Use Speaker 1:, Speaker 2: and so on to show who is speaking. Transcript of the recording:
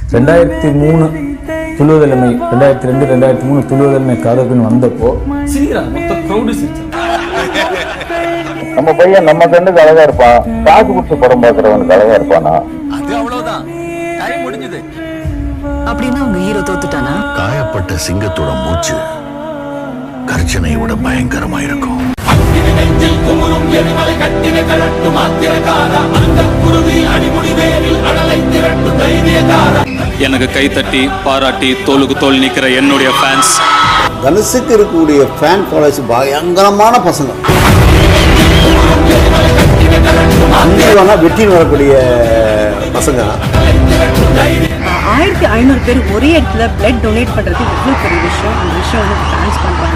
Speaker 1: ரெண்டாயிரத்தி மூணு துளுவதலைமை ரெண்டாயிரத்தி ரெண்டு ரெண்டாயிரத்தி மூணு துளுவதலைமை காதல்கள் வந்தப்போ
Speaker 2: சிரிக்கிறாங்க மொத்த க்ரௌடு சிரிச்சாங்க
Speaker 3: நம்ம பையன் நம்ம கண்ணுக்கு அழகா இருப்பான் காசு கொடுத்து படம் பாக்குறவனுக்கு அழகா இருப்பானா
Speaker 4: அது அவ்வளவுதான் டைம் முடிஞ்சது
Speaker 5: அப்படின்னா உங்க ஹீரோ தோத்துட்டானா
Speaker 6: காயப்பட்ட சிங்கத்தோட மூச்சு கர்ஜனையை விட பயங்கரமா இருக்கும்
Speaker 7: எனக்கு கைத்தட்டி பாராட்டி தோளுக்கு தோல் நிக்கிற என்னுடைய ஃபேன்ஸ்
Speaker 8: தனுஷுக்கு இருக்கக்கூடிய ஃபேன் ஃபாலோவர்ஸ் பயங்கரமான பசங்க அங்கே வேணா வெற்றி வரக்கூடிய பசங்க
Speaker 9: ஆயிரத்தி ஐநூறு பேர் ஒரே இடத்துல பிளட் டொனேட் பண்றது எவ்வளவு பெரிய விஷயம் அந்த விஷயம் வந்து டான்ஸ் பண்றாங்க